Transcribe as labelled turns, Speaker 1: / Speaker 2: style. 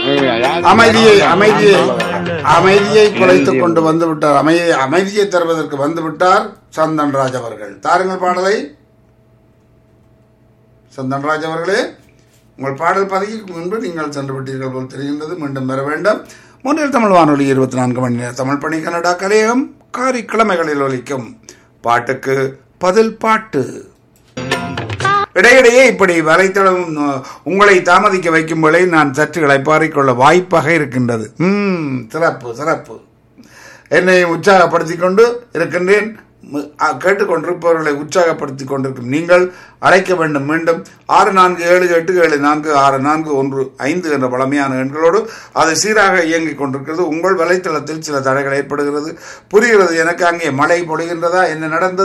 Speaker 1: அமைதியை அமைதியை அமைதியை குலைத்துக் கொண்டு வந்து விட்டார் அமைதியை அமைதியை தருவதற்கு வந்து விட்டார் சந்தன்ராஜ் அவர்கள் தாருங்கள் பாடலை சந்தன்ராஜ் அவர்களே உங்கள் பாடல் பதவிக்கு முன்பு நீங்கள் சென்று விட்டீர்கள் போல் தெரிகின்றது மீண்டும் பெற வேண்டும் மூன்றில் தமிழ் வானொலி இருபத்தி நான்கு மணி நேரம் தமிழ் பணி கனடா கலையகம் காரிக்கிழமைகளில் ஒலிக்கும் பாட்டுக்கு பதில் பாட்டு இடையிடையே இப்படி வலைத்தளம் அஹ், உங்களை தாமதிக்க வைக்கும் வேளை நான் சற்று இளைப்பாறிக்கொள்ள வாய்ப்பாக இருக்கின்றது ம் சிறப்பு சிறப்பு என்னை உற்சாகப்படுத்திக் கொண்டு இருக்கின்றேன் மு- அ, கேட்டுக்கொண்டிருப்பவர்களை உற்சாகப்படுத்திக் கொண்டிருக்கும் நீங்கள் அழைக்க வேண்டும் மீண்டும் ஆறு நான்கு ஏழு எட்டு ஏழு நான்கு ஆறு நான்கு ஒன்று ஐந்து என்ற பழமையான எண்களோடு அது சீராக இயங்கிக் கொண்டிருக்கிறது உங்கள் வலைத்தளத்தில் சில தடைகள் ஏற்படுகிறது புரிகிறது எனக்கு அங்கே மழை பொழிகின்றதா என்ன நடந்தது